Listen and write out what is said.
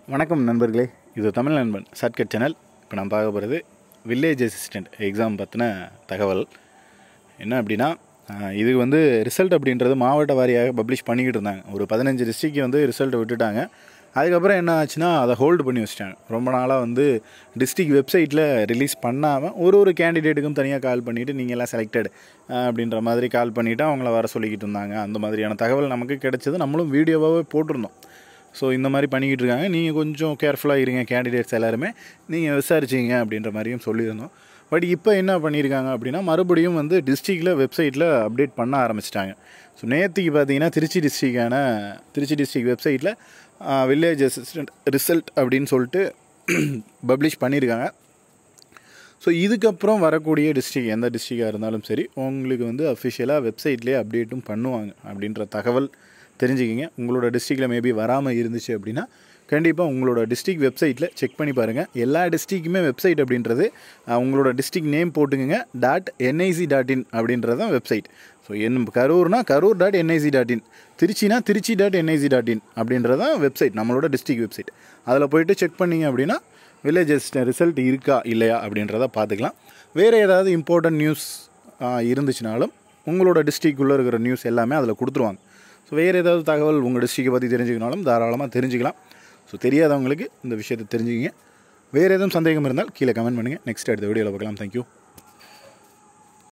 வணக்கம் நண்பர்களே இது தமிழ் நண்பன் ஷார்ட்கட் சேனல் இப்போ நான் பார்க்க போகிறது வில்லேஜ் அசிஸ்டண்ட் எக்ஸாம் பற்றின தகவல் என்ன அப்படின்னா ஆஹ், இது வந்து ரிசல்ட் அப்படின்றது மாவட்ட வாரியாக பப்ளிஷ் பண்ணிக்கிட்டு இருந்தாங்க ஒரு பதினஞ்சு டிஸ்ட்ரிக்ட் வந்து ரிசல்ட் விட்டுட்டாங்க அதுக்கப்புறம் என்ன ஆச்சுன்னா அதை ஹோல்டு பண்ணி வச்சிட்டாங்க ரொம்ப நாளாக வந்து டிஸ்ட்ரிக்ட் வெப்சைட்டில் ரிலீஸ் பண்ணாமல் ஒரு ஒரு கேண்டிடேட்டுக்கும் தனியாக கால் பண்ணிவிட்டு நீங்கள் எல்லாம் செலக்டட் அப்படின்ற மாதிரி கால் பண்ணிவிட்டு அவங்கள வர சொல்லிக்கிட்டு இருந்தாங்க அந்த மாதிரியான தகவல் நமக்கு கிடைச்சது நம்மளும் வீடியோவாகவே போட்டிருந்தோம் ஸோ இந்த மாதிரி பண்ணிக்கிட்டு இருக்காங்க நீங்கள் கொஞ்சம் கேர்ஃபுல்லாக இருங்க கேண்டிடேட்ஸ் எல்லாருமே நீங்கள் விசாரிச்சிங்க அப்படின்ற மாதிரியும் சொல்லியிருந்தோம் பட் இப்போ என்ன பண்ணியிருக்காங்க அப்படின்னா மறுபடியும் வந்து டிஸ்ட்ரிக்டில் வெப்சைட்டில் அப்டேட் பண்ண ஆரம்பிச்சிட்டாங்க ஸோ நேற்றுக்கு பார்த்தீங்கன்னா திருச்சி டிஸ்ட்ரிக்டான திருச்சி டிஸ்ட்ரிக்ட் வெப்சைட்டில் வில்லேஜ் அசிஸ்டண்ட் ரிசல்ட் அப்படின்னு சொல்லிட்டு பப்ளிஷ் பண்ணியிருக்காங்க ஸோ இதுக்கப்புறம் வரக்கூடிய டிஸ்ட்ரிக் எந்த டிஸ்ட்ரிக்டாக இருந்தாலும் சரி உங்களுக்கு வந்து அஃபிஷியலாக வெப்சைட்லேயே அப்டேட்டும் பண்ணுவாங்க அப்படின்ற தகவல் தெரிஞ்சுக்கிங்க உங்களோட டிஸ்ட்ரிக்டில் மேபி வராமல் இருந்துச்சு அப்படின்னா கண்டிப்பாக உங்களோட டிஸ்ட்ரிக்ட் வெப்சைட்டில் செக் பண்ணி பாருங்கள் எல்லா டிஸ்ட்ரிக்குமே வெப்சைட் அப்படின்றது அஹ், உங்களோட டிஸ்ட்ரிக்ட் நேம் போட்டுக்குங்க டாட் என்ஐசி டாட் இன் அப்படின்றது தான் வெப்சைட் ஸோ என் கரூர்னா Karur dot NIC dot in திருச்சினா Trichy dot NIC dot in அப்படின்றது தான் வெப்சைட் நம்மளோட டிஸ்ட்ரிக்ட் வெப்சைட் அதில் போயிட்டு செக் பண்ணீங்க அப்படின்னா வில்லேஜ் ரிசல்ட் இருக்கா இல்லையா அப்படின்றத பார்த்துக்கலாம் வேறு ஏதாவது இம்பார்ட்டன்ட் நியூஸ் இருந்துச்சுனாலும் உங்களோட டிஸ்ட்ரிக்குள்ளே இருக்கிற நியூஸ் எல்லாமே அதில் கொடுத்துருவாங்க ஸோ வேறு ஏதாவது தகவல் உங்கள் டிஸ்ட்ரிக்கை பற்றி தெரிஞ்சுக்கனாலும் தாராளமாக தெரிஞ்சுக்கலாம் ஸோ தெரியாதவங்களுக்கு இந்த விஷயத்தை தெரிஞ்சுக்கிங்க வேறு எதுவும் சந்தேகம் இருந்தால் கீழே கமெண்ட் பண்ணுங்கள் நெக்ஸ்ட் அடுத்த வீடியோவில் பார்க்கலாம் தேங்க்யூ